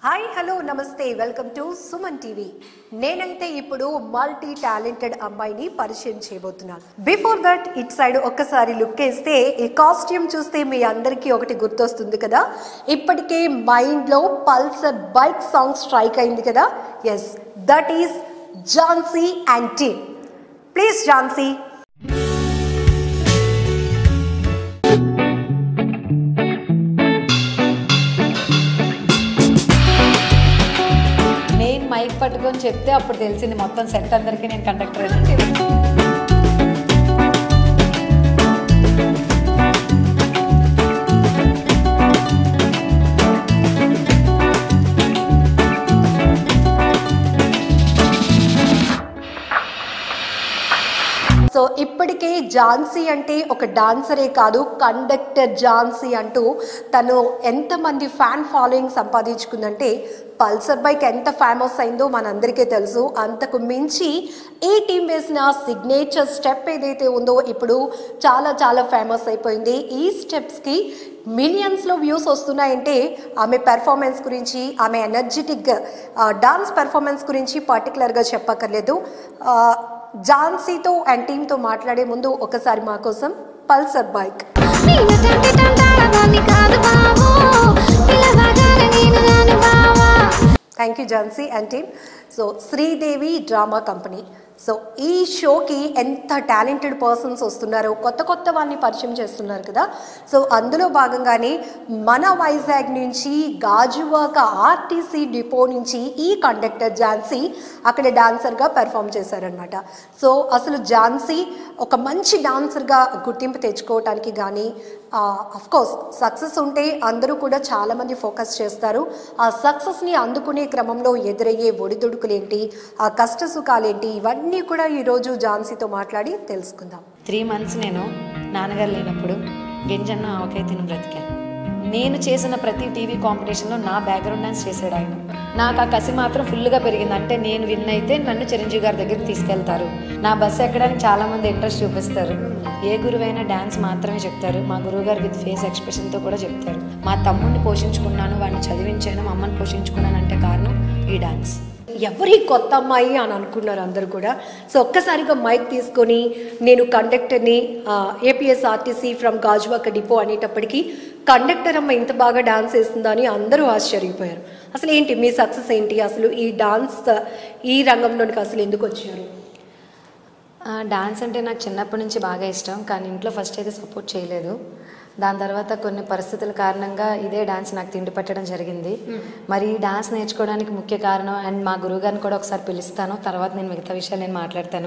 Hi hello నమస్తే welcome to Suman TV నేనైతే ఇప్పుడు మల్టీ టాలెంటెడ్ అమ్మాయిని పరిచయం చేయబోతున్నాను బిఫోర్ దట్ ఇట్ సైడ్ ఒక్కసారి లుక్ వేస్తే ఈ కాస్ట్యూమ్ చూస్తే మీ అందరికీ ఒకటి గుర్తొస్తుంది కదా ఇప్పటికే మైండ్లో పల్సర్ బైక్ సాంగ్ స్ట్రైక్ అయింది కదా yes that is Jhansi and team please Jhansi నేను మైక్ పట్టుకొని చెప్తే అప్పుడు తెలిసింది మొత్తం సెట్ అందరికీ నేను కండక్టర్ అని సో ఇప్పటికే ఝాన్సీ అంటే ఒక డాన్సరే కాదు కండక్టర్ ఝాన్సీ అంటూ తను ఎంతమంది ఫ్యాన్ ఫాలోయింగ్ సంపాదించుకుందంటే పల్సర్ బైక్ ఎంత ఫేమస్ అయిందో మనందరికీ తెలుసు అంతకు మించి ఈ టీం వేసిన సిగ్నేచర్ స్టెప్ ఏదైతే ఉందో ఇప్పుడు చాలా చాలా ఫేమస్ అయిపోయింది ఈ స్టెప్స్కి మిలియన్స్లో వ్యూస్ వస్తున్నాయంటే ఆమె పెర్ఫార్మెన్స్ గురించి ఆమె ఎనర్జెటిక్ డాన్స్ పెర్ఫార్మెన్స్ గురించి పర్టికులర్గా చెప్పక్కర్లేదు ఆ, ఝాన్సీతో అండ్ టీంతో మాట్లాడే ముందు ఒకసారి మా కోసం పల్సర్ బైక్ నేను తండ్రి తంటాడదాన్ని కాదు బాబు పిల్లగానే నేను రాను బావా thank you Jhansi and team so Sridevi drama company so ఈ షోకి ఎంత టాలెంటెడ్ పర్సన్స్ వస్తున్నారో కొత్త కొత్త వాళ్ళని పరిచయం చేస్తున్నారు కదా సో అందులో భాగంగానే మన వైజాగ్ నుంచి గాజువాక ఆర్టీసీ డిపో నుంచి ఈ కండక్టర్ ఝాన్సీ అక్కడ డాన్సర్గా పెర్ఫామ్ చేశారనమాట సో అసలు ఝాన్సీ ఒక మంచి డాన్సర్గా గుర్తింపు తెచ్చుకోవటానికి కానీ కోర్స్ సక్సెస్ ఉంటే అందరూ కూడా చాలామంది ఫోకస్ చేస్తారు ఆ సక్సెస్ని అందుకునే క్రమంలో ఎదురయ్యే ఒడిదుడుకులేంటి ఆ కష్ట సుఖాలేంటి ఇవన్నీ కూడా ఈరోజు ఝాన్సీతో మాట్లాడి తెలుసుకుందాం త్రీ మంత్స్ నేను నాన్నగారు లేనప్పుడు గింజన్న ఆవకాయ తిని బ్రతికాను నేను చేసిన ప్రతి టీవీ కాంపిటీషన్లో నా బ్యాక్గ్రౌండ్ డాన్స్ చేశాడు ఆయన నాకు ఆ కసి మాత్రం ఫుల్గా పెరిగింది అంటే నేను విన్ అయితే నన్ను చిరంజీవి గారి దగ్గరికి తీసుకెళ్తారు నా బస్సు ఎక్కడానికి చాలా మంది ఇంట్రెస్ట్ చూపిస్తారు ఏ గురువైనా డాన్స్ మాత్రమే చెప్తారు మా గురువు గారు విత్ ఫేస్ ఎక్స్ప్రెషన్తో కూడా చెప్తారు మా తమ్ముడిని పోషించుకున్నాను వాడిని చదివించాను మా అమ్మని పోషించుకున్నాను అంటే కారణం ఈ డాన్స్ ఎవరి కొత్త అమ్మాయి అని అనుకున్నారు అందరూ కూడా సో ఒక్కసారిగా మైక్ తీసుకొని నేను కండక్టర్ని APS RTC from Gajuwaka depot అనేటప్పటికీ కండక్టర్ అమ్మ ఇంత బాగా డాన్స్ వేస్తుందా అని అందరూ ఆశ్చర్యపోయారు అసలు ఏంటి మీ సక్సెస్ ఏంటి అసలు ఈ డాన్స్ ఈ రంగంలోనికి అసలు ఎందుకు వచ్చారు ఆ, డాన్స్ అంటే నాకు చిన్నప్పటి నుంచి బాగా ఇష్టం కానీ ఇంట్లో ఫస్ట్ అయితే సపోర్ట్ చేయలేదు దాని తర్వాత కొన్ని పరిస్థితుల కారణంగా ఇదే డాన్స్ నాకు తిండి పెట్టడం జరిగింది మరి ఈ డాన్స్ నేర్చుకోవడానికి ముఖ్య కారణం అండ్ మా గురువుగారిని కూడా ఒకసారి పిలుస్తాను తర్వాత నేను మిగతా విషయాలు నేను మాట్లాడతాను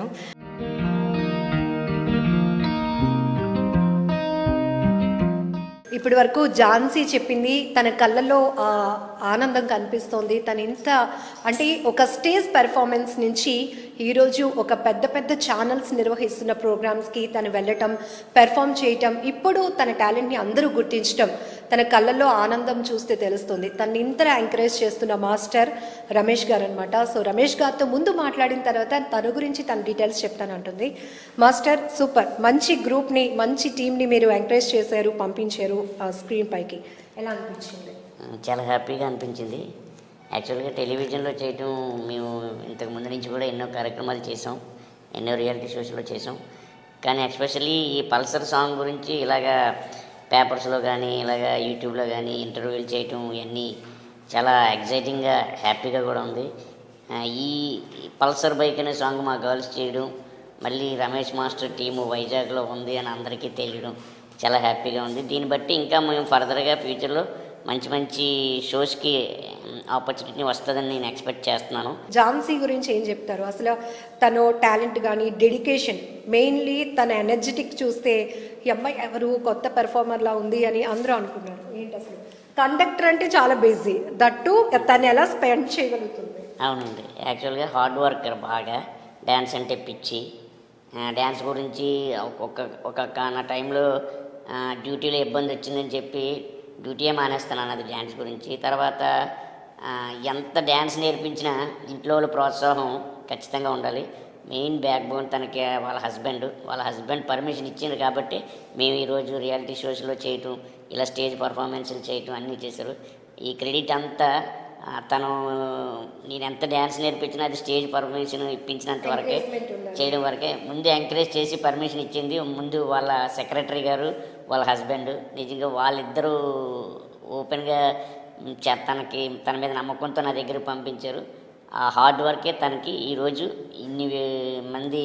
ఇప్పటి వరకు ఝాన్సీ చెప్పింది తన కళ్ళల్లో ఆ, ఆనందం కనిపిస్తోంది తను ఇంత అంటే ఒక స్టేజ్ పెర్ఫార్మెన్స్ నుంచి ఈరోజు ఒక పెద్ద పెద్ద ఛానల్స్ నిర్వహిస్తున్న ప్రోగ్రామ్స్కి తను వెళ్ళటం పెర్ఫామ్ చేయటం ఇప్పుడు తన టాలెంట్ని అందరూ గుర్తించటం తన కళ్ళల్లో ఆనందం చూస్తే తెలుస్తుంది తను ఇంత ఎంకరేజ్ చేస్తున్న మాస్టర్ రమేష్ గారు అనమాట సో రమేష్ గారితో ముందు మాట్లాడిన తర్వాత తన గురించి తన డీటెయిల్స్ చెప్తానంటుంది మాస్టర్ సూపర్ మంచి గ్రూప్ని మంచి టీంని మీరు ఎంకరేజ్ చేశారు పంపించారు ఆ స్క్రీన్ పైకి ఎలా అనిపించింది చాలా హ్యాపీగా అనిపించింది యాక్చువల్గా టెలివిజన్లో చేయటం మేము ఇంతకు ముందు నుంచి కూడా ఎన్నో కార్యక్రమాలు చేసాం ఎన్నో రియాలిటీ షోస్లో చేసాం కానీ ఎస్పెషల్లీ ఈ పల్సర్ సాంగ్ గురించి ఇలాగా పేపర్స్లో కానీ ఇలాగా యూట్యూబ్లో కానీ ఇంటర్వ్యూలు చేయటం ఇవన్నీ చాలా ఎగ్జైటింగ్గా హ్యాపీగా కూడా ఉంది ఆ, ఈ ఈ పల్సర్ బైక్ అనే సాంగ్ మా గర్ల్స్ చేయడం మళ్ళీ రమేష్ మాస్టర్ టీము వైజాగ్లో ఉంది అని అందరికీ తెలియడం చాలా హ్యాపీగా ఉంది దీన్ని బట్టి ఇంకా మేము ఫర్దర్గా ఫ్యూచర్లో మంచి మంచి షోస్కి ఆపర్చునిటీ వస్తుందని నేను ఎక్స్పెక్ట్ చేస్తున్నాను ఝాన్సీ గురించి ఏం చెప్తారు అసలు తను టాలెంట్ కానీ డెడికేషన్ మెయిన్లీ తన ఎనర్జెటిక్ చూస్తే ఈ అమ్మాయి ఎవరు కొత్త పెర్ఫార్మర్లా ఉంది అని అందరూ అనుకున్నారు ఏంటి అసలు కండక్టర్ అంటే చాలా బిజీ దట్టు తను ఎలా స్పెండ్ చేయగలుగుతుంది అవునండి యాక్చువల్గా హార్డ్ వర్కర్ బాగా డ్యాన్స్ అంటే పిచ్చి ఆ, డ్యాన్స్ గురించి ఒక ఒక నా టైంలో ఆ, డ్యూటీలో ఇబ్బంది వచ్చిందని చెప్పి డ్యూటీయే మానేస్తాను అన్నది డ్యాన్స్ గురించి తర్వాత ఆ, ఎంత డ్యాన్స్ నేర్పించినా ఇంట్లో వాళ్ళ ప్రోత్సాహం ఖచ్చితంగా ఉండాలి మెయిన్ బ్యాక్ బోన్ తనకి వాళ్ళ హస్బెండ్ వాళ్ళ హస్బెండ్ పర్మిషన్ ఇచ్చింది కాబట్టి మేము ఈరోజు రియాలిటీ షోస్లో చేయటం ఇలా స్టేజ్ పర్ఫార్మెన్స్లు చేయటం అన్నీ చేశారు ఈ క్రెడిట్ అంతా ఆ, తను నేను ఎంత డ్యాన్స్ నేర్పించినా అది స్టేజ్ పర్మిషన్ ఇప్పించినంత వరకే చేయడం వరకే ముందు ఎంకరేజ్ చేసి పర్మిషన్ ఇచ్చింది ముందు వాళ్ళ సెక్రటరీ గారు వాళ్ళ హస్బెండ్ నిజంగా వాళ్ళిద్దరూ ఓపెన్గా చ- తనకి తన మీద నమ్మకంతో నా దగ్గర పంపించారు ఆ హార్డ్ వర్కే తనకి ఈరోజు ఇన్ని వే- మంది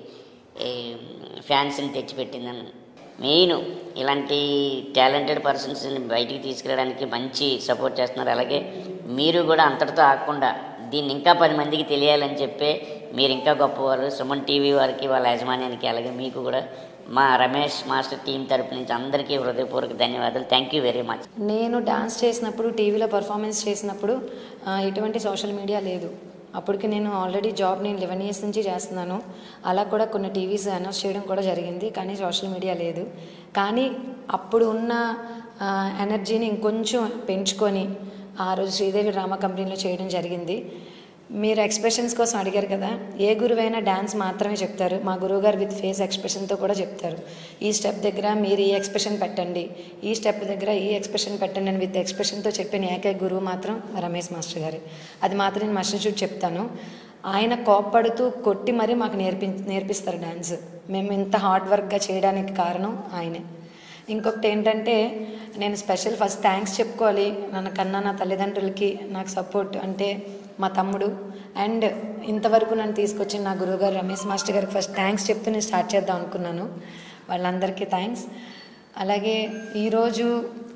ఫ్యాన్స్ని తెచ్చిపెట్టిందని మెయిన్ ఇలాంటి టాలెంటెడ్ పర్సన్స్ని బయటికి తీసుకురావడానికి మంచి సపోర్ట్ చేస్తున్నారు అలాగే మీరు కూడా అంతటితో ఆగకుండా దీన్ని ఇంకా పది మందికి తెలియాలని చెప్పే మీరు ఇంకా గొప్పవారు సుమన్ టీవీ వారికి వాళ్ళ యాజమాన్యానికి అలాగే మీకు కూడా మా రమేష్ మాస్టర్ టీం తరపు నుంచి అందరికీ హృదయపూర్వక ధన్యవాదాలు థ్యాంక్ యూ వెరీ మచ్ నేను డాన్స్ చేసినప్పుడు టీవీలో పర్ఫార్మెన్స్ చేసినప్పుడు ఆ, ఎటువంటి సోషల్ మీడియా లేదు అప్పటికి నేను ఆల్రెడీ జాబ్ నేను లెవెన్ ఇయర్స్ నుంచి చేస్తున్నాను అలా కూడా కొన్ని టీవీస్ అనౌన్స్ చేయడం కూడా జరిగింది కానీ సోషల్ మీడియా లేదు కానీ అప్పుడు ఉన్న ఆ, ఎనర్జీని ఇంకొంచెం పెంచుకొని ఆ రోజు శ్రీదేవి డ్రామా కంపెనీలో చేయడం జరిగింది మీరు ఎక్స్ప్రెషన్స్ కోసం అడిగారు కదా ఏ గురువైనా డ్యాన్స్ మాత్రమే చెప్తారు మా గురువుగారు విత్ ఫేస్ ఎక్స్ప్రెషన్తో కూడా చెప్తారు ఈ స్టెప్ దగ్గర మీరు ఈ ఎక్స్ప్రెషన్ పెట్టండి ఈ స్టెప్ దగ్గర ఈ ఎక్స్ప్రెషన్ పెట్టండి అని విత్ ఎక్స్ప్రెషన్తో చెప్పిన ఏకైక గురువు మాత్రం రమేష్ మాస్టర్ గారు అది మాత్రం నేను మాస్టర్ షూట్ చెప్తాను ఆయన కోప్పడుతూ కొట్టి మరీ మాకు నేర్పి నేర్పిస్తారు డ్యాన్స్ మేము ఇంత హార్డ్ వర్క్గా చేయడానికి కారణం ఆయనే ఇంకొకటి ఏంటంటే నేను స్పెషల్ ఫస్ట్ థ్యాంక్స్ చెప్పుకోవాలి నన్ను కన్నా నా తల్లిదండ్రులకి నాకు సపోర్ట్ అంటే మా తమ్ముడు అండ్ ఇంతవరకు నన్ను తీసుకొచ్చిన నా గురువుగారు రమేష్ మాస్టర్ గారికి ఫస్ట్ థ్యాంక్స్ చెప్తూ నేను స్టార్ట్ చేద్దాం అనుకున్నాను వాళ్ళందరికీ థ్యాంక్స్ అలాగే ఈరోజు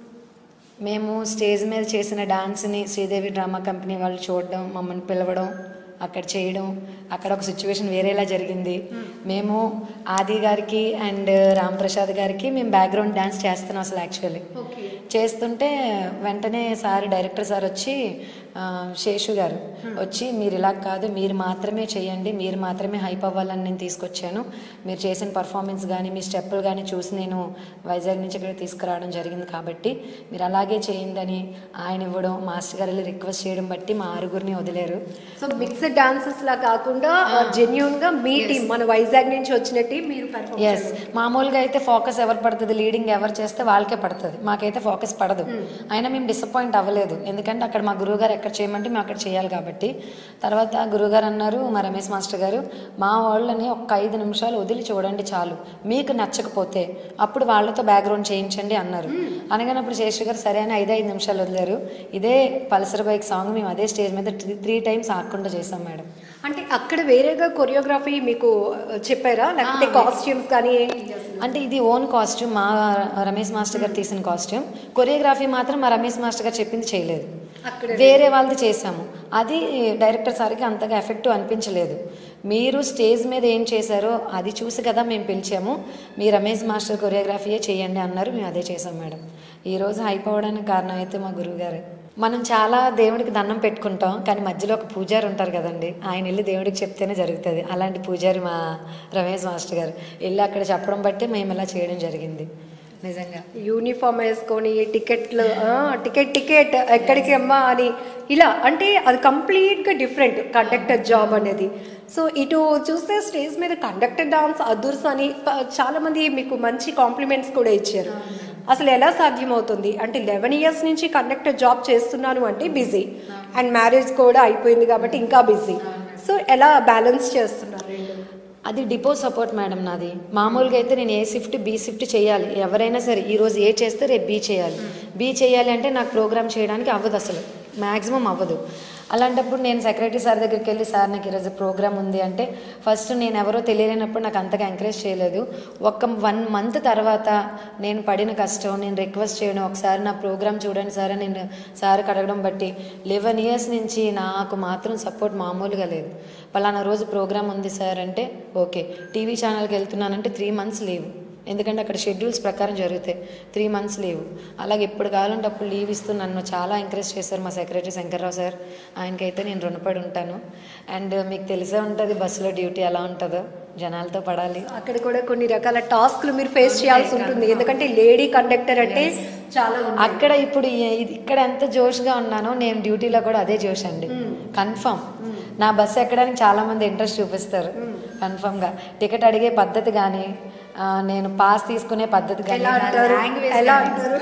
మేము స్టేజ్ మీద చేసిన డాన్స్ని శ్రీదేవి డ్రామా కంపెనీ వాళ్ళు చూడడం మమ్మల్ని పిలవడం అక్కడ చేయడం అక్కడ ఒక సిచ్యువేషన్ వేరేలా జరిగింది మేము ఆది గారికి అండ్ రామ్ ప్రసాద్ గారికి మేము బ్యాక్గ్రౌండ్ డ్యాన్స్ చేస్తున్నాం అసలు యాక్చువల్లీ చేస్తుంటే వెంటనే సార్ డైరెక్టర్ సార్ వచ్చి ఆ, శేషు గారు వచ్చి మీరు ఇలా కాదు మీరు మాత్రమే చేయండి మీరు మాత్రమే హైప్ అవ్వాలని నేను తీసుకొచ్చాను మీరు చేసిన పర్ఫార్మెన్స్ కానీ మీ స్టెప్పులు కానీ చూసి నేను వైజాగ్ నుంచి ఇక్కడ తీసుకురావడం జరిగింది కాబట్టి మీరు అలాగే చేయండి అని ఆయన ఇవ్వడం మాస్టర్ గారు వెళ్ళి రిక్వెస్ట్ చేయడం బట్టి మా ఆరుగురిని వదిలేరు సో మిక్స్డ్ డాన్సెస్ లా కాకుండా జెన్యున్ గా మీ టీం మన వైజాగ్ నుంచి వచ్చిన టీం మీరు perform ఎస్ మామూలుగా అయితే ఫోకస్ ఎవరు పడుతుంది లీడింగ్ ఎవరు చేస్తే వాళ్ళకే పడుతుంది మాకైతే ఫోకస్ పడదు అయినా మేము డిసప్పాయింట్ అవ్వలేదు ఎందుకంటే అక్కడ మా గురువుగారు ఎక్కడ చేయమంటే మేము అక్కడ చేయాలి కాబట్టి తర్వాత గురువుగారు అన్నారు మా రమేష్ మాస్టర్ గారు మా వాళ్ళని ఒక్క ఐదు నిమిషాలు వదిలి చూడండి చాలు మీకు నచ్చకపోతే అప్పుడు వాళ్ళతో బ్యాక్గ్రౌండ్ చేయించండి అన్నారు అనగానప్పుడు శేషు గారు సరే అని ఐదు ఐదు నిమిషాలు వదిలేరు ఇదే పల్సర్ బైక్ సాంగ్ మేము అదే స్టేజ్ మీద త్రీ టైమ్స్ ఆకుండా చేసాం మేడం అంటే అక్కడ వేరేగా కొరియోగ్రఫీ మీకు ఆ, చెప్పారా లేకపోతే కాస్ట్యూమ్స్ కానీ అంటే ఇది ఓన్ కాస్ట్యూమ్ మా రమేష్ మాస్టర్ గారు తీసిన కాస్ట్యూమ్ కొరియోగ్రఫీ మాత్రం మా రమేష్ మాస్టర్ గారు చెప్పింది చేయలేదు అక్కడ వేరే వాళ్ళది చేసాము అది డైరెక్టర్ సార్కి అంతగా ఎఫెక్టివ్ అనిపించలేదు మీరు స్టేజ్ మీద ఏం చేశారో అది చూసి కదా మేము పిలిచాము మీ రమేష్ మాస్టర్ కొరియోగ్రఫీయే చేయండి అన్నారు మేము అదే చేసాం మేడం ఈరోజు అయిపోవడానికి కారణం అయితే మా గురువు గారే మనం చాలా దేవుడికి దండం పెట్టుకుంటాం కానీ మధ్యలో ఒక పూజారి ఉంటారు కదండి ఆయన వెళ్ళి దేవుడికి చెప్తేనే జరుగుతుంది అలాంటి పూజారి మా రమేష్ మాస్టర్ గారు వెళ్ళి అక్కడ చెప్పడం బట్టి మేము ఇలా చేయడం జరిగింది నిజంగా యూనిఫామ్ వేసుకొని టికెట్లు ఆ, టికెట్ టికెట్ ఎక్కడికి అమ్మా అని ఇలా అంటే అది కంప్లీట్గా డిఫరెంట్ కండక్టర్ జాబ్ అనేది సో ఇటు చూస్తే స్టేజ్ మీద కండక్టర్ డాన్స్ అదుర్స్ అని ప- చాలా మంది మీకు మంచి కాంప్లిమెంట్స్ కూడా ఇచ్చారు అసలు ఎలా సాధ్యమవుతుంది అంటే లెవెన్ ఇయర్స్ నుంచి కండక్టర్ జాబ్ చేస్తున్నాను అంటే బిజీ అండ్ మ్యారేజ్ కూడా అయిపోయింది కాబట్టి ఇంకా బిజీ సో ఎలా బ్యాలెన్స్ చేస్తున్నారు రెండు అది డిపో సపోర్ట్ మేడం నాది మామూలుగా అయితే నేను ఏ షిఫ్ట్ బి షిఫ్ట్ చేయాలి ఎవరైనా సరే ఈరోజు ఏ చేస్తే రేపు బి చేయాలి బి చేయాలి అంటే నాకు ప్రోగ్రామ్ చేయడానికి అవ్వదు అసలు మ్యాక్సిమం అవ్వదు అలాంటప్పుడు నేను సెక్రటరీ సార్ దగ్గరికి వెళ్ళి సార్ నాకు ఈరోజు ప్రోగ్రామ్ ఉంది అంటే ఫస్ట్ నేను ఎవరో తెలియలేనప్పుడు నాకు అంతగా ఎంకరేజ్ చేయలేదు ఒక వన్ మంత్ తర్వాత నేను పడిన కష్టం నేను రిక్వెస్ట్ చేయడం ఒకసారి నా ప్రోగ్రామ్ చూడండి సార్ అని నేను సార్కి అడగడం బట్టి లెవెన్ ఇయర్స్ నుంచి నాకు మాత్రం సపోర్ట్ మామూలుగా లేదు పలానా రోజు ప్రోగ్రామ్ ఉంది సార్ అంటే ఓకే టీవీ ఛానల్కి వెళ్తున్నానంటే త్రీ మంత్స్ లీవ్ ఎందుకంటే అక్కడ షెడ్యూల్స్ ప్రకారం జరుగుతాయి త్రీ మంత్స్ లీవ్ అలాగే ఎప్పుడు కావాలంటే అప్పుడు లీవ్ ఇస్తూ నన్ను చాలా ఎంకరేజ్ చేశారు మా సెక్రటరీ శంకర్రావు సార్ ఆయనకైతే నేను రుణపడి ఉంటాను అండ్ మీకు తెలిసే ఉంటుంది బస్సులో డ్యూటీ ఎలా ఉంటుందో జనాలతో పడాలి అక్కడ కూడా కొన్ని రకాల టాస్క్లు మీరు ఫేస్ చేయాల్సి ఉంటుంది ఎందుకంటే లేడీ కండక్టర్ అంటే చాలా ఉంది. అక్కడ ఇప్పుడు ఈ- ఇది- ఇక్కడ ఎంత జోష్గా ఉన్నానో నేను డ్యూటీలో కూడా అదే జోష్ అండి కన్ఫర్మ్ నా బస్సు ఎక్కడానికి చాలా మంది ఇంట్రెస్ట్ చూపిస్తారు కన్ఫర్మ్గా టికెట్ అడిగే పద్ధతి కానీ నేను పాస్ తీసుకునే పద్ధతి కానీ ఎలా నా అంటారు? language ఎలా కానీ, అంటారు?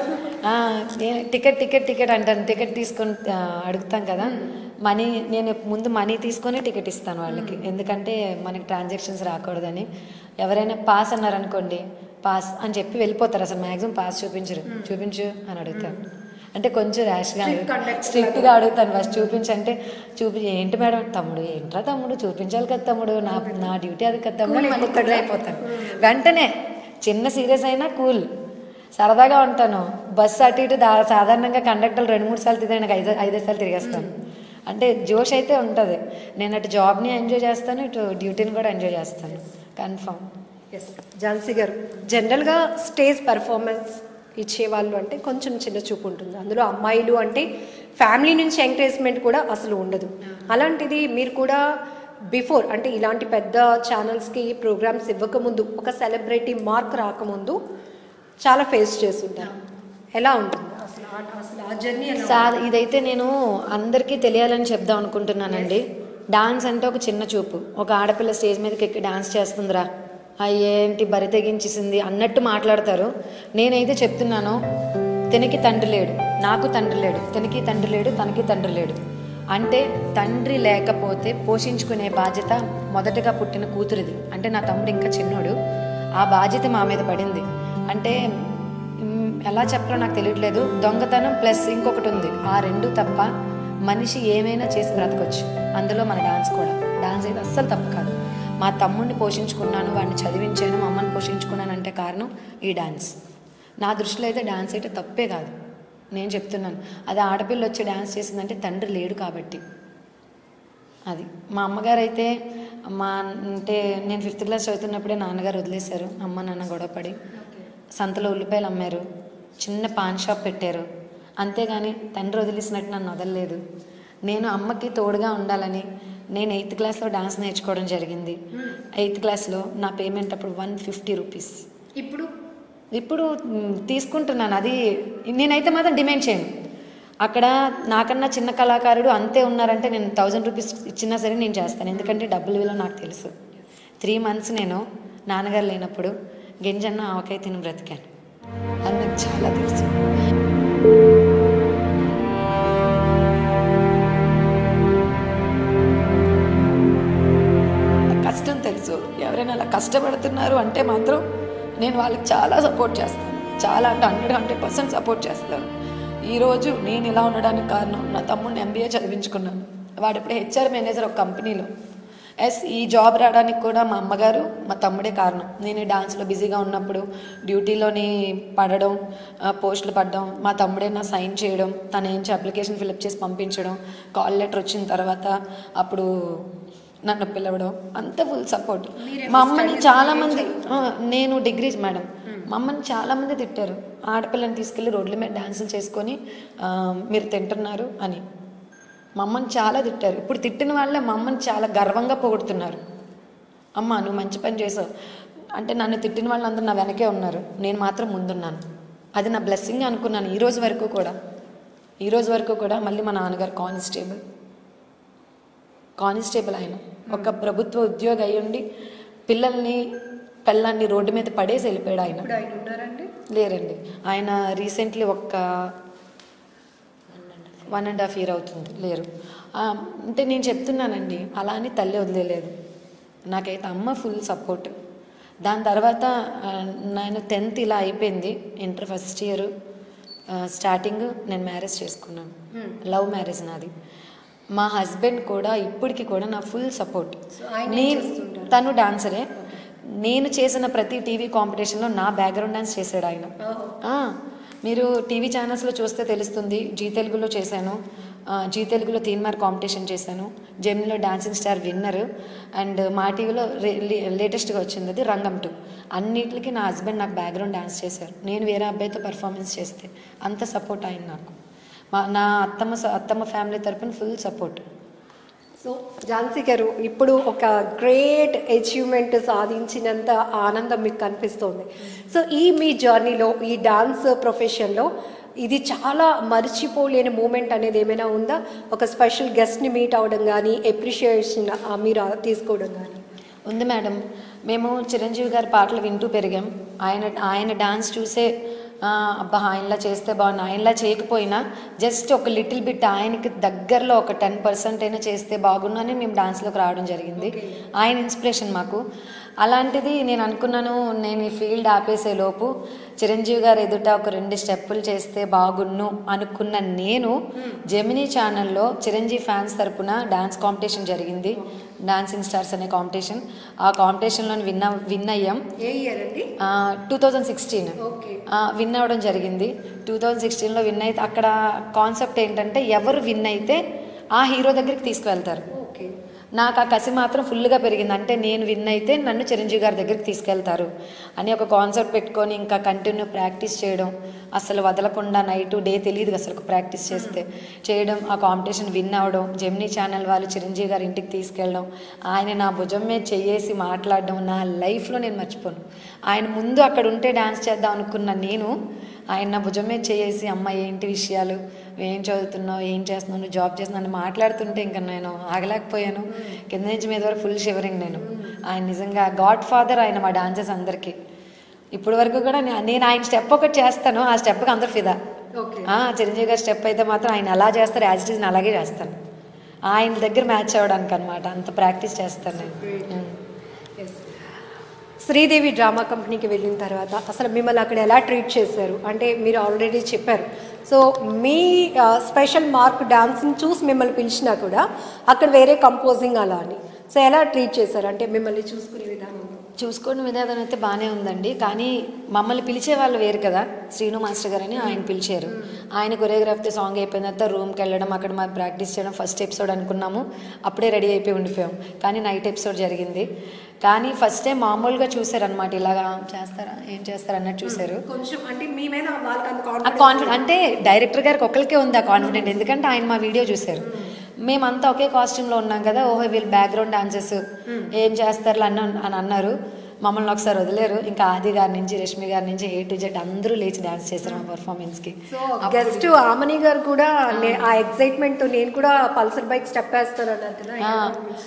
ఆ, నేను టికెట్ టికెట్ టికెట్ అంటాను టికెట్ తీసుకొని ఆ, అడుగుతాం కదా మనీ నేను ముందు మనీ తీసుకొని టికెట్ ఇస్తాను వాళ్ళకి ఎందుకంటే మనకి ట్రాన్సాక్షన్స్ రాకూడదని ఎవరైనా పాస్ అన్నారు అనుకోండి పాస్ అని చెప్పి వెళ్ళిపోతారు అసలు మ్యాక్సిమం పాస్ చూపించరు చూపించు అని అడుగుతాను అంటే కొంచెం ర్యాష్గా స్ట్రిక్ట్గా అడుగుతాను ఫస్ట్ చూపించు అంటే చూపి ఏంటి మేడం తమ్ముడు ఏంట్రా తమ్ముడు చూపించాలి కదా తమ్ముడు నా నా డ్యూటీ అది కదా తమ్ముడు అని మళ్ళీ కుదురు అయిపోతాను వెంటనే చిన్న సీరియస్ అయినా కూల్ సరదాగా ఉంటాను బస్సు అటు ఇటు దా సాధారణంగా కండక్టర్లు రెండు మూడు సార్లు తిరిగి నాకు ఐదు ఐదు సార్లు తిరిగేస్తాను అంటే జోష్ అయితే ఉంటుంది నేను అటు జాబ్ని ఎంజాయ్ చేస్తాను ఇటు డ్యూటీని కూడా ఎంజాయ్ చేస్తాను కన్ఫర్మ్ ఎస్ ఝాన్సీ గారు జనరల్గా స్టేజ్ పెర్ఫార్మెన్స్ ఇచ్చేవాళ్ళు అంటే కొంచెం చిన్న చూపు ఉంటుంది అందులో అమ్మాయిలు అంటే ఫ్యామిలీ నుంచి ఎంకరేజ్మెంట్ కూడా అసలు ఉండదు అలాంటిది మీరు కూడా బిఫోర్ అంటే ఇలాంటి పెద్ద ఛానల్స్కి ప్రోగ్రామ్స్ ఇవ్వకముందు ఒక సెలబ్రిటీ మార్క్ రాకముందు చాలా ఫేస్ చేస్తుంటారు ఎలా ఉంటుంది అసలు ఆ- అసలు ఆ జర్నీ ఎలా సా ఇదైతే నేను అందరికీ తెలియాలని చెప్దాం అనుకుంటున్నానండి డాన్స్ అంటే ఒక చిన్న చూపు ఒక ఆడపిల్ల స్టేజ్ మీదకి ఎక్కి డాన్స్ చేస్తుందిరా ఆ ఏంటి బరి తెగించేసింది అన్నట్టు మాట్లాడతారు నేనైతే చెప్తున్నాను తనకి తండ్రి లేడు నాకు తండ్రి లేడు తనకి తండ్రి లేడు తనకి తండ్రి లేడు అంటే తండ్రి లేకపోతే పోషించుకునే బాధ్యత మొదటగా పుట్టిన కూతురిది అంటే నా తమ్ముడు ఇంకా చిన్నోడు ఆ బాధ్యత మా మీద పడింది అంటే మ్, ఎలా చెప్పాలో నాకు తెలియట్లేదు దొంగతనం ప్లస్ ఇంకొకటి ఉంది ఆ రెండు తప్ప మనిషి ఏమైనా చేసి బ్రతకొచ్చు అందులో మన డాన్స్ కూడా డాన్స్ అయితే అస్సలు తప్పు కాదు మా తమ్ముడిని పోషించుకున్నాను వాడిని చదివించాను మా అమ్మని పోషించుకున్నాను అంటే కారణం ఈ డాన్స్ నా దృష్టిలో అయితే డాన్స్ అయితే తప్పే కాదు నేను చెప్తున్నాను అది ఆడపిల్ల వచ్చి డాన్స్ చేసిందంటే తండ్రి లేడు కాబట్టి అది మా అమ్మగారు అయితే మా అంటే నేను ఫిఫ్త్ క్లాస్ చదువుతున్నప్పుడే నాన్నగారు వదిలేశారు అమ్మ నాన్న గొడవపడి సంతలో ఉల్లిపాయలు అమ్మారు చిన్న పాన్ షాప్ పెట్టారు అంతేగాని తండ్రి వదిలేసినట్టు నన్ను వదలలేదు నేను అమ్మకి తోడుగా ఉండాలని నేను ఎయిత్ క్లాస్లో డాన్స్ నేర్చుకోవడం జరిగింది ఎయిత్ క్లాస్లో నా పేమెంట్ అప్పుడు వన్ ఫిఫ్టీ రూపీస్ ఇప్పుడు ఇప్పుడు మ్, తీసుకుంటున్నాను అది నేనైతే మాత్రం డిమాండ్ చేయను అక్కడ నాకన్నా చిన్న కళాకారుడు అంతే ఉన్నారంటే నేను థౌజండ్ రూపీస్ ఇచ్చినా సరే నేను చేస్తాను ఎందుకంటే డబ్బుల విలువ నాకు తెలుసు త్రీ మంత్స్ నేను నాన్నగారు లేనప్పుడు గింజన్న ఆవకాయ తిని బ్రతికాను అది నాకు చాలా తెలుసు ఆ కష్టం తెలుసు ఎవరైనా అలా కష్టపడుతున్నారు అంటే మాత్రం నేను వాళ్ళకి చాలా సపోర్ట్ చేస్తాను చాలా అంటే హండ్రెడ్ హండ్రెడ్ పర్సెంట్ సపోర్ట్ చేస్తాను ఈరోజు నేను ఇలా ఉండడానికి కారణం నా తమ్ముడిని ఎంబీఏ చదివించుకున్నాను వాడు ఇప్పుడు హెచ్ఆర్ మేనేజర్ ఒక కంపెనీలో ఎస్ ఈ జాబ్ రావడానికి కూడా మా అమ్మగారు మా తమ్ముడే కారణం నేను ఈ డాన్స్లో బిజీగా ఉన్నప్పుడు డ్యూటీలోని పడడం ఆ, పోస్టులు పడడం మా తమ్ముడే నా సైన్ చేయడం తను ఏంచి అప్లికేషన్ ఫిల్అప్ చేసి పంపించడం కాల్ లెటర్ వచ్చిన తర్వాత అప్పుడు నన్ను పిలవడం అంత ఫుల్ సపోర్ట్ మా అమ్మని చాలా మంది ఆ, నేను డిగ్రీ మేడం మా అమ్మని చాలా మంది తిట్టారు ఆడపిల్లని తీసుకెళ్ళి రోడ్ల మీద డాన్సులు చేసుకొని ఆ, మీరు తింటున్నారు అని మా అమ్మని చాలా తిట్టారు ఇప్పుడు తిట్టిన వాళ్ళే మా అమ్మని చాలా గర్వంగా పొగుడుతున్నారు అమ్మ నువ్వు మంచి పని చేసావు అంటే నన్ను తిట్టిన వాళ్ళందరూ నా వెనకే ఉన్నారు నేను మాత్రం ముందున్నాను అది నా బ్లెస్సింగ్ అనుకున్నాను ఈ రోజు వరకు కూడా ఈ రోజు వరకు కూడా మళ్ళీ మా నాన్నగారు కానిస్టేబుల్ కానిస్టేబుల్ ఆయన ఒక ప్రభుత్వ ఉద్యోగి అయి ఉండి పిల్లల్ని పిల్లల్ని రోడ్డు మీద పడేసి వెళ్ళిపోయాడు ఆయన ఇప్పుడు ఆయన ఉన్నారండి లేరండి ఆయన రీసెంట్లీ ఒక్క వన్ అండ్ హాఫ్ ఇయర్ అవుతుంది లేరు ఆ, అంటే నేను చెప్తున్నానండి అలా అని తల్లి వదిలేదు నాకైతే అమ్మ ఫుల్ సపోర్ట్ దాని తర్వాత ఆ, నేను టెన్త్ ఇలా అయిపోయింది ఇంటర్ ఫస్ట్ ఇయర్ స్టార్టింగ్ నేను మ్యారేజ్ చేసుకున్నాను లవ్ మ్యారేజ్ నాది మా హస్బెండ్ కూడా ఇప్పటికి కూడా నా ఫుల్ సపోర్ట్ నేను తను డాన్సరే నేను చేసిన ప్రతి టీవీ కాంపిటీషన్లో నా బ్యాక్గ్రౌండ్ డాన్స్ చేశాడు ఆయన ఆ, మీరు టీవీ ఛానల్స్లో చూస్తే తెలుస్తుంది జీ తెలుగులో చేశాను ఆ, జీ తెలుగులో తీన్ మార్ కాంపిటీషన్ చేశాను జెమినిలో dancing star winner and Maa టీవీలో లేటెస్ట్గా వచ్చింది అది రంగం టూ అన్నిటికి నా హస్బెండ్ నాకు బ్యాక్గ్రౌండ్ డాన్స్ చేశారు నేను వేరే అబ్బాయితో పర్ఫార్మెన్స్ చేస్తే అంత సపోర్ట్ అయింది నాకు మా నా అత్తమ్మ స- అత్తమ్మ ఫ్యామిలీ తరపున ఫుల్ సపోర్ట్ సో ఝాన్సీ గారు ఇప్పుడు ఒక గ్రేట్ అచీవ్మెంట్ సాధించినంత ఆనందం మీకు కనిపిస్తోంది సో ఈ మీ జర్నీలో ఈ డాన్స్ ప్రొఫెషన్లో ఇది చాలా మర్చిపోలేని మూమెంట్ అనేది ఏమైనా ఉందా ఒక స్పెషల్ గెస్ట్ని మీట్ అవ్వడం కానీ ఎప్రిషియేషన్ మీరు తీసుకోవడం కానీ ఉంది మేడం మేము చిరంజీవి గారి పాటలు వింటూ పెరిగాం ఆయన ఆయన డాన్స్ చూసే ఆ, అబ్బా ఆయనలా చేస్తే బాగుంది ఆయనలా చేయకపోయినా జస్ట్ ఒక లిటిల్ బిట్ ఆయనకి దగ్గరలో ఒక టెన్ పర్సెంట్ అయినా చేస్తే బాగుండు అని మేము డాన్స్లోకి రావడం జరిగింది ఆయన ఇన్స్పిరేషన్ మాకు అలాంటిది నేను అనుకున్నాను నేను ఈ ఫీల్డ్ ఆపేసే లోపు చిరంజీవి గారు ఎదుట ఒక రెండు స్టెప్పులు చేస్తే బాగున్ను అనుకున్న నేను జెమినీ ఛానల్లో చిరంజీవి ఫ్యాన్స్ తరపున డాన్స్ కాంపిటీషన్ జరిగింది డాన్సింగ్ స్టార్స్ అనే కాంపిటీషన్ ఆ కాంపిటీషన్లో విన్న విన్ అయ్యాం ఏ ఇయర్ అండి two thousand sixteen okay win అవ్వడం జరిగింది టూ థౌజండ్ సిక్స్టీన్లో విన్ అయితే అక్కడ కాన్సెప్ట్ ఏంటంటే ఎవరు విన్ అయితే ఆ హీరో దగ్గరికి తీసుకువెళ్తారు ఓకే నాకు ఆ కసి మాత్రం ఫుల్గా పెరిగింది అంటే నేను విన్ అయితే నన్ను చిరంజీవి గారి దగ్గరికి తీసుకెళ్తారు అని ఒక కాన్సెప్ట్ పెట్టుకొని ఇంకా కంటిన్యూ ప్రాక్టీస్ చేయడం అసలు వదలకుండా నైట్ డే తెలియదు అసలు ప్రాక్టీస్ చేస్తే చేయడం ఆ కాంపిటీషన్ విన్ అవ్వడం జెమినీ ఛానల్ వాళ్ళు చిరంజీవి గారి ఇంటికి తీసుకెళ్ళడం ఆయన నా భుజం మీద చెయ్యేసి మాట్లాడడం నా లైఫ్లో నేను మర్చిపోను ఆయన ముందు అక్కడ ఉంటే డాన్స్ చేద్దాం అనుకున్న నేను ఆయన నా భుజం మీద చేసి అమ్మ ఏంటి విషయాలు ఏం చదువుతున్నావు ఏం చేస్తున్నావు నువ్వు జాబ్ చేస్తున్నావు అని మాట్లాడుతుంటే ఇంకా నేను ఆగలేకపోయాను కింద నుంచి మీద వరకు ఫుల్ షివరింగ్ నేను ఆయన నిజంగా గాడ్ ఫాదర్ ఆయన మా డాన్సెస్ అందరికీ ఇప్పుడు వరకు కూడా నే- నేను ఆయన స్టెప్ ఒకటి చేస్తాను ఆ స్టెప్కి అందరు ఫిదా ఓకే ఆ, చిరంజీవి గారి స్టెప్ అయితే మాత్రం ఆయన అలా చేస్తారు యాజ్ ఇట్ ఈజ్ అలాగే చేస్తాను ఆయన దగ్గర మ్యాచ్ అవ్వడానికి అనమాట అంత ప్రాక్టీస్ చేస్తాను నేను ఉం. ఎస్ శ్రీదేవి డ్రామా కంపెనీకి వెళ్ళిన తర్వాత అసలు మిమ్మల్ని అక్కడ ఎలా ట్రీట్ చేశారు అంటే మీరు ఆల్రెడీ చెప్పారు సో మీ స్పెషల్ మార్క్ డాన్సింగ్ చూసి మిమ్మల్ని పిలిచినా కూడా అక్కడ వేరే కంపోజింగ్ అలా అని సో ఎలా ట్రీట్ చేశారు అంటే మిమ్మల్ని చూసుకునే విధానం చూసుకోవడం విధానం అయితే బాగానే ఉందండి కానీ మమ్మల్ని పిలిచే వాళ్ళు వేరు కదా శ్రీను మాస్టర్ గారు అని ఆయన పిలిచారు ఆయన కొరియోగ్రాఫ్తో సాంగ్ అయిపోయిన తర్వాత రూమ్కి వెళ్ళడం అక్కడ మా ప్రాక్టీస్ చేయడం ఫస్ట్ ఎపిసోడ్ అనుకున్నాము అప్పుడే రెడీ అయిపోయి ఉండిపోయాం కానీ నైట్ ఎపిసోడ్ జరిగింది కానీ ఫస్ట్ టైం మామూలుగా చూసారనమాట ఇలాగా చేస్తారా ఏం చేస్తారా అన్నట్టు చూశారు కొంచెం అంటే మీ మీద వాళ్ళకి అంత ఆ కాన్ఫిడెంట్ అంటే డైరెక్టర్ గారికి ఒక్కరికే ఉంది ఆ కాన్ఫిడెంట్ ఎందుకంటే ఆయన మా వీడియో చూశారు మేమంతా ఒకే కాస్ట్యూమ్లో ఉన్నాం కదా ఓహో వీళ్ళు బ్యాక్గ్రౌండ్ డాన్సెస్ ఏం చేస్తారు అన్న అని అన్నారు మమ్మల్ని ఒకసారి వదిలేరు ఇంకా ఆది గారి నుంచి రష్మి గారి నుంచి ఏ టు జెడ్ అందరూ లేచి డాన్స్ చేశారు మా పర్ఫార్మెన్స్కి సో గెస్ట్ ఆమని గారు కూడా నే- ఆ ఎక్సైట్మెంట్ తో నేను కూడా పల్సర్ బైక్ స్టెప్ వేస్తాను అన్నారు కదా ఆ,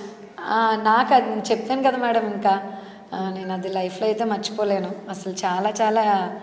ఆ, నాకు అది చెప్పాను కదా మేడం ఇంకా ఆ, నేను అది లైఫ్లో అయితే మర్చిపోలేను అసలు చాలా చాలా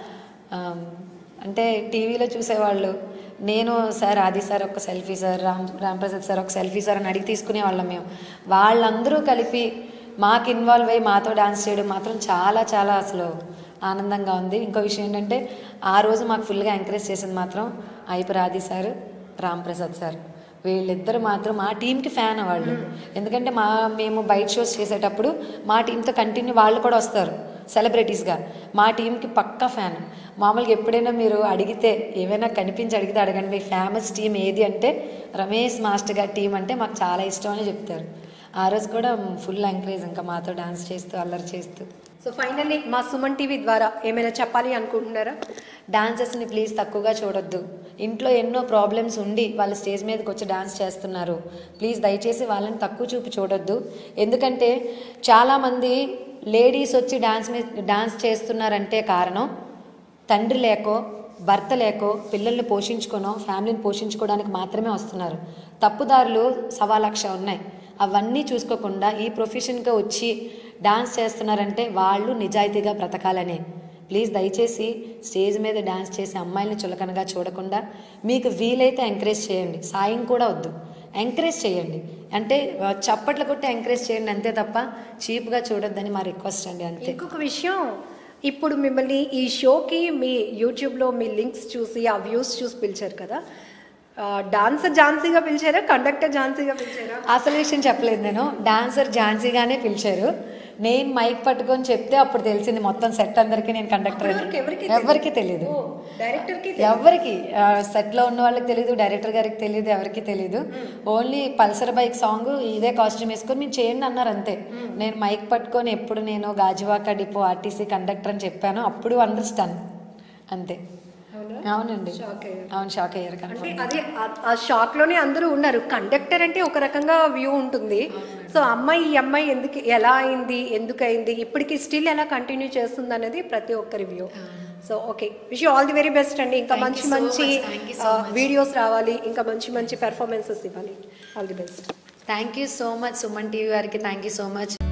ఆ, అంటే టీవీలో చూసేవాళ్ళు నేను సార్ ఆది సార్ ఒక selfie sir Ram Ramprasad sir ఒక సెల్ఫీ సార్ అని అడిగి తీసుకునేవాళ్ళం మేము వాళ్ళందరూ కలిపి మాకు ఇన్వాల్వ్ అయ్యి మాతో డాన్స్ చేయడం మాత్రం చాలా చాలా అసలు ఆనందంగా ఉంది ఇంకో విషయం ఏంటంటే ఆ రోజు మాకు ఫుల్గా ఎంకరేజ్ చేసింది మాత్రం అయిపర్ ఆది సార్ రామ్ ప్రసాద్ సార్ వీళ్ళిద్దరు మాత్రం మా టీంకి ఫ్యాన్ వాళ్ళు ఎందుకంటే మా మేము బయట షోస్ చేసేటప్పుడు మా టీంతో కంటిన్యూ వాళ్ళు కూడా వస్తారు సెలబ్రిటీస్గా మా టీంకి పక్కా ఫ్యాన్ మామూలుగా ఎప్పుడైనా మీరు అడిగితే ఏమైనా కనిపించి అడిగితే అడగండి మీ ఫేమస్ టీం ఏది అంటే రమేష్ మాస్టర్ గారి టీం అంటే మాకు చాలా ఇష్టం అని చెప్తారు ఆ రోజు కూడా ఫుల్ ఎంకరేజ్ ఇంకా మాతో డాన్స్ చేస్తూ అల్లరి చేస్తూ సో ఫైనల్లీ మా సుమన్ టీవీ ద్వారా ఏమైనా చెప్పాలి అనుకుంటున్నారా డాన్సెస్ని ప్లీజ్ తక్కువగా చూడొద్దు ఇంట్లో ఎన్నో ప్రాబ్లమ్స్ ఉండి వాళ్ళు స్టేజ్ మీదకి వచ్చి డాన్స్ చేస్తున్నారు ప్లీజ్ దయచేసి వాళ్ళని తక్కువ చూపి చూడొద్దు ఎందుకంటే చాలామంది లేడీస్ వచ్చి డాన్స్ మీద డాన్స్ చేస్తున్నారంటే కారణం తండ్రి లేకో భర్త లేకో పిల్లల్ని పోషించుకోనో ఫ్యామిలీని పోషించుకోవడానికి మాత్రమే వస్తున్నారు తప్పుదారులు సవా లక్ష ఉన్నాయి అవన్నీ చూసుకోకుండా ఈ ప్రొఫెషన్గా వచ్చి డాన్స్ చేస్తున్నారంటే వాళ్ళు నిజాయితీగా బ్రతకాలనే ప్లీజ్ దయచేసి స్టేజ్ మీద డాన్స్ చేసే అమ్మాయిల్ని చులకనగా చూడకుండా మీకు వీలైతే ఎంకరేజ్ చేయండి సాయం కూడా వద్దు ఎంకరేజ్ చేయండి అంటే ఆ, చప్పట్లు కొట్టి ఎంకరేజ్ చేయండి అంతే తప్ప చీప్గా చూడొద్దని మా రిక్వెస్ట్ అండి అంతే ఇంకొక విషయం ఇప్పుడు మిమ్మల్ని ఈ షోకి మీ యూట్యూబ్లో మీ లింక్స్ చూసి ఆ వ్యూస్ చూసి పిలిచారు కదా డాన్సర్ ఝాన్సీగా పిలిచారా కండక్టర్ ఝాన్సీగా పిలిచారా అసలు విషయం చెప్పలేదు నేను డాన్సర్ ఝాన్సీగానే పిలిచారు నేను మైక్ పట్టుకొని చెప్తే అప్పుడు తెలిసింది మొత్తం సెట్ అందరికీ నేను కండక్టర్ అప్పటి వరకు ఎవరికీ ఎవరికి తెలియదు ఓ, డైరెక్టర్కి ఎవరికి సెట్లో ఉన్న వాళ్ళకి తెలియదు డైరెక్టర్ గారికి తెలియదు ఎవరికి తెలియదు ఓన్లీ పల్సర్ బైక్ సాంగ్ ఇదే కాస్ట్యూమ్ వేసుకొని మీరు చేయండి అన్నారు అంతే నేను మైక్ పట్టుకొని ఎప్పుడు నేను గాజువాక డిపో ఆర్టీసీ కండక్టర్ అని చెప్పాను అప్పుడు అండర్స్టాండ్ అంతే అవునా? అవునండి Shock అయ్యారు. అవును షాక్ అయ్యారు అంటే కన్ఫర్మ్ అదే ఆ- ఆ షాక్ లోనే అందరూ ఉన్నారు కండక్టర్ అంటే ఒక రకంగా వ్యూ ఉంటుంది సో అమ్మాయి ఈ అమ్మాయి ఎందుకు ఎలా అయింది ఎందుకు అయింది ఇప్పటికి స్టిల్ ఎలా కంటిన్యూ చేస్తుంది అనేది ప్రతి ఒక్కరి view so okay wish all the very best అండి ఇంకా Thank మంచి you so మంచి much. Thank you so much. Videos రావాలి ఇంకా మంచి మంచి పెర్ఫార్మెన్సెస్ ఇవ్వాలి all the best thank you so much Suman TV వారికి థ్యాంక్ యూ సో మచ్